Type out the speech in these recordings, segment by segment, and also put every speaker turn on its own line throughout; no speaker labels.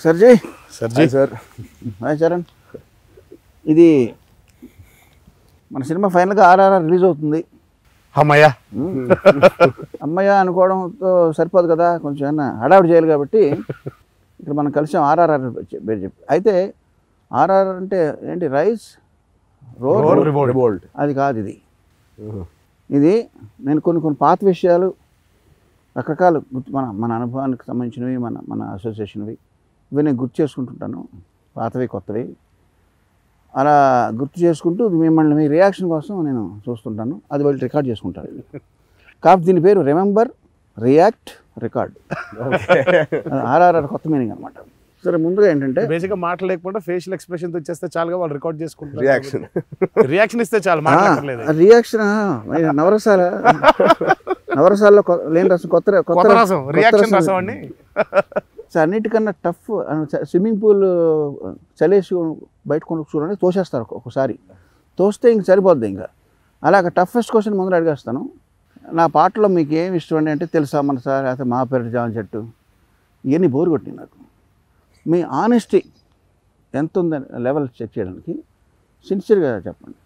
సర్జీ
సర్జీ
sir
hi Charan ఇది మన సినిమా ఫైనల్గా ఆర్ఆర్ఆర్ రిలీజ్ అవుతుంది
అమ్మయ్యా
అమ్మయ్య అనుకోవడంతో సరిపోదు కదా కొంచెం ఏమన్నా హడావిడి చేయాలి కాబట్టి ఇక్కడ మనం కలిసాం ఆర్ఆర్ఆర్ పేరు చెప్పి అయితే ఆర్ఆర్ అంటే ఏంటి రైస్ రోడ్
రివోల్ట్
అది కాదు ఇది ఇది నేను కొన్ని కొన్ని పాత విషయాలు రకరకాల గుర్తు మన మన అనుభవానికి సంబంధించినవి మన మన అసోసియేషన్వి ఇవి నేను గుర్తు చేసుకుంటుంటాను పాతవి కొత్తవి అలా గుర్తు చేసుకుంటూ మిమ్మల్ని మీ రియాక్షన్ కోసం నేను చూస్తుంటాను అది వాళ్ళు రికార్డ్ చేసుకుంటారు కాబట్టి దీని పేరు రిమెంబర్ రియాక్ట్ రికార్డ్ ఆర్ఆర్ఆర్ కొత్త మీనింగ్ అనమాట సరే ముందుగా ఏంటంటే
బేసిక్ గా మాటలు లేకుండా ఫేషియల్ ఎక్స్ప్రెషన్ తో ఇచ్చేస్తే చాలుగా వాళ్ళు రికార్డ్ చేసుకుంటారు
రియాక్షన్
రియాక్షన్ ఇస్తే చాలు మాట్లాడలేదు
రియాక్షన్ నవరసాల నవరసాల్లో కొ- లేని రసం కొత్త ర-
కొత్త రసం
కొత్త
రియాక్షన్ రసం అండి
సో అన్నిటికన్నా టఫ్ స్విమ్మింగ్ పూల్ చలేసి బయట కొను చూడండి తోసేస్తారు ఒక్కొ- ఒకసారి తోస్తే ఇంక సరిపోద్ది ఇంకా అలాగ టఫెస్ట్ క్వశ్చన్ ముందర అడిగేస్తాను నా పాటలో మీకు ఏం ఇష్టం అండి అంటే తెలుసా మన సార్ లేకపోతే మా పేరు జాన్ చెట్టు ఇవన్నీ బోరు కొట్టినాయి నాకు మీ ఆనెస్టీ ఎంత ఉందని లెవెల్ చెక్ చేయడానికి సిన్సియర్గా చెప్పండి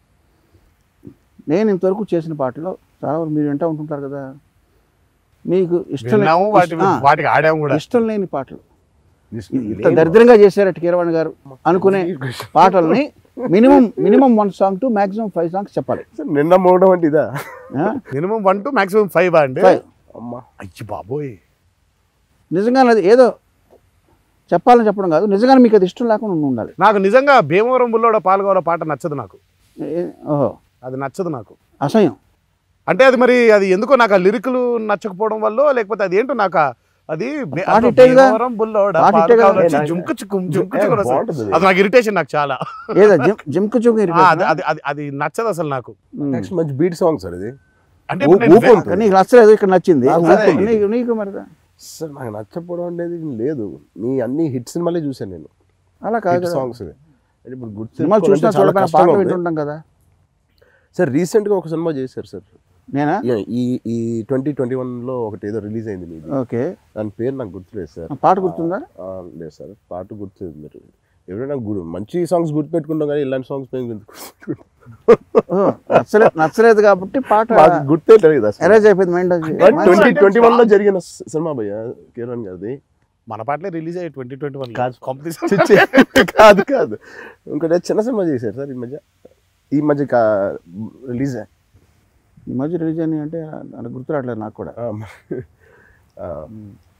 నేను ఇంతవరకు చేసిన పాటలో చాలా వరకు మీరు వింటూ ఉంటుంటారు కదా మీకు ఇష్టం లే-
విన్నాము వాటి
ఆ,
వాటికి ఆడాము కూడా
ఇష్టం లేని పాటలు ఇంత దరిద్రంగా చేశారట కీరవాణి గారు అనుకునే పాటల్ని minimum minimum one song to maximum five songs చెప్పాలి
నిన్న మోగడం అంటే ఇదా
ఆ?
Minimum one to maximum five అండి
Five.
అమ్మా
అయ్యి బాబోయ్
నిజంగా అది ఏదో చెప్పాలని చెప్పడం కాదు నిజంగానే మీకు అది ఇష్టం లేకుండా ఉండి ఉండాలి
నాకు నిజంగా భీమవరం బుల్లోడ పాల్గొన పాట నచ్చదు నాకు
ఏ- ఓహో
అది నచ్చదు నాకు
అసహ్యం
అంటే అది మరి అది ఎందుకో నాకు ఆ లిరిక్లు నచ్చకపోవడం వల్ల లేకపోతే అది ఏంటో నాకు ఆ- అది బే-
పాట
అదో
ఇట్టేగా?
భీమవరం బుల్లోడ
పాట ఇట్టేగా?
పాలకాలు వచ్చి
ఏ, నాకు-
జుంకు చుక్కు జుంకు
ఏ,
చుక్కు వస్తుంది.
బాగుంటుంది అది.
అది నాకు ఇరిటేషన్ నాకు చాలా
ఏదో జిమ్ జిమ్కు చూకు
ఆ, అది అది అది అది నచ్చదు అసలు నాకు
నెక్స్ట్ మంచి బీట్ సాంగ్ సార్ ఇది
అంటే
ఊ-
ఇప్పుడు నేను
ఊపు ఉంటుంది.
నీకు నచ్చలేదు ఇక్కడ నచ్చింది
నాకు నచ్చింది.
నీకు నీకు మరి
సార్ నాకు నచ్చకపోవడం అనేది లేదు మీ అన్ని హిట్ సినిమాలే చూసాను నేను
అలా కాదు
హిట్
కదా.
సాంగ్స్ అంటే ఇప్పుడు గుర్తు
సినిమాలు చూసినా
తెచ్చుకోవాలంటే చాలా
చూడకపోయినా
కష్టంగా
పాటలు
ఉంది.
వింటుంటాం కదా
సార్ రీసెంట్ గా ఒక సినిమా చేశారు సార్
నేనా
ఈ- ఈ ఈ ట్వంటీ ట్వంటీ వన్ లో ఒకటి ఏదో రిలీజ్ అయింది మీది
ఓకే
దాని పేరు నాకు గుర్తులేదు సార్
ఆ పాట గుర్తుందా
ఆ, లేదు సార్ పాట గుర్తులేదు మీరు ఎవరైనా గుర్తు మంచి సాంగ్స్ గుర్తుపెట్టుకుంటాం కానీ ఇలాంటి సాంగ్స్ మేము ఎందుకు గుర్తుపెట్టుకుంటాం?
ఓహో, నచ్చలేదు నచ్చలేదు కాబట్టి పాట
మాకు గుర్తే తెలియదు అసలు
అరేంజ్ అయిపోయింది మైండ్
ట్వంటీ ట్వంటీ వన్ లో జరిగిన సి- సినిమా భయ్య కిరణ్ గారిది
మన పాటలే రిలీజ్ అయ్యి ట్వంటీ ట్వంటీ వన్
కాదు.
కాంపిటీషన్
చిచ్చి. కాదు కాదు ఇంకోటి చిన్న సినిమా చేశారు సార్ ఈ మధ్య ఈ మధ్య రిలీజ్
ఈ మధ్య రిలీజ్ అని అంటే నాకు గుర్తు రావట్లేదు నాకు కూడా